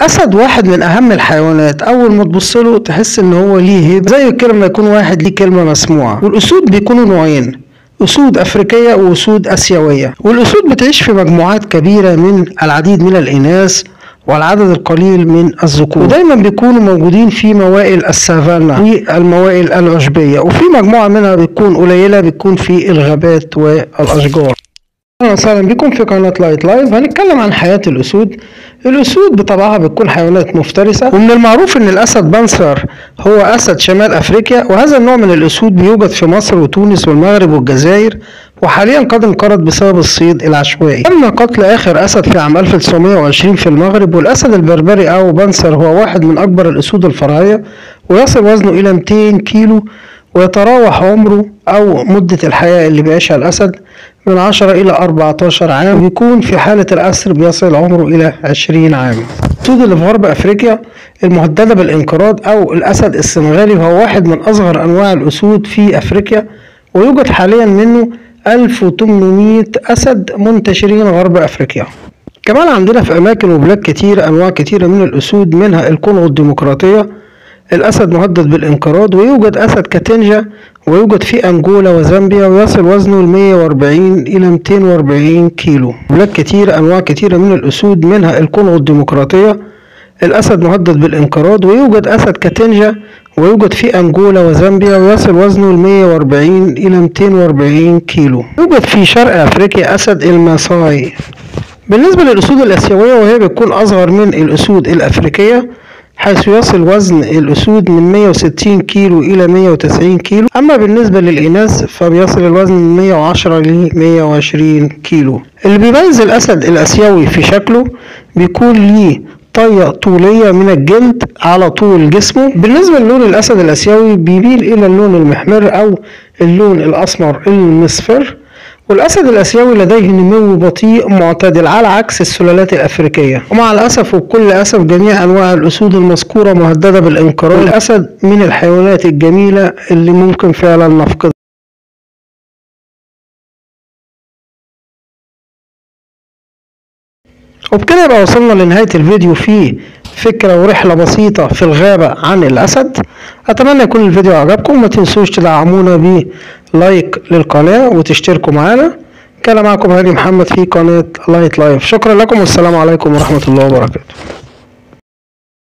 الاسد واحد من اهم الحيوانات اول ما تبص له تحس ان هو ليه هيبه زي كده لما يكون واحد ليه كلمه مسموعه والاسود بيكونوا نوعين أسود أفريقية وأسود آسيوية والأسود بتعيش في مجموعات كبيرة من العديد من الإناث والعدد القليل من الذكور ودايما بيكونوا موجودين في موائل السافانا والموائل العشبية وفي مجموعة منها بتكون قليلة بتكون في الغابات والأشجار اهلا وسهلا بكم في قناة لايت لايف هنتكلم عن حياة الأسود الأسود بطبعها بتكون حيوانات مفترسة ومن المعروف إن الأسد بنسر هو أسد شمال أفريقيا وهذا النوع من الأسود بيوجد في مصر وتونس والمغرب والجزائر وحاليا قد انقرض بسبب الصيد العشوائي تم قتل آخر أسد في عام 1920 في المغرب والأسد البربري أو بنسر هو واحد من أكبر الأسود الفرعية ويصل وزنه إلى 200 كيلو ويتراوح عمره أو مدة الحياة اللي بيعيشها الأسد من 10 إلى 14 عام ويكون في حالة الأسر بيصل عمره إلى 20 عام الأسود اللي في غرب أفريقيا المهددة بالانقراض أو الأسد السنغالي وهو واحد من أصغر أنواع الأسود في أفريقيا ويوجد حاليا منه 1800 أسد منتشرين غرب أفريقيا كمان عندنا في أماكن وبلاد كتير أنواع كتيرة من الأسود منها الكونغو الديمقراطية الأسد مهدد بالانقراض ويوجد أسد كاتنجا ويوجد في أنجولا وزامبيا ويصل وزنه ل 140 إلى 240 كيلو بلاد كتير أنواع كتيرة من الأسود منها الكونغو الديمقراطية الأسد مهدد بالانقراض ويوجد أسد كاتنجا ويوجد في أنجولا وزامبيا ويصل وزنه ل 140 إلى 240 كيلو يوجد في شرق أفريقيا أسد الماساي بالنسبة للأسود الآسيوية وهي بتكون أصغر من الأسود الأفريقية حيث يصل وزن الأسود من 160 كيلو إلى 190 كيلو أما بالنسبة للإناث فبيصل الوزن من 110 ل 120 كيلو اللي بيميز الأسد الآسيوي في شكله بيكون ليه طية طولية من الجلد على طول جسمه بالنسبة للون الأسد الآسيوي بيميل إلى اللون المحمر أو اللون الأسمر المصفر والأسد الآسيوي لديه نمو بطيء معتدل على عكس السلالات الأفريقية ومع الأسف وبكل أسف جميع أنواع الأسود المذكورة مهددة بالانقراض الأسد من الحيوانات الجميلة اللي ممكن فعلا نفقدها وبكده يبقى وصلنا لنهاية الفيديو فيه فكرة ورحلة بسيطة في الغابة عن الأسد أتمنى يكون الفيديو عجبكم ما تنسوش تدعمونا بلايك للقناة وتشتركوا معانا كان معكم هادي محمد في قناة لايت لايف شكرا لكم والسلام عليكم ورحمة الله وبركاته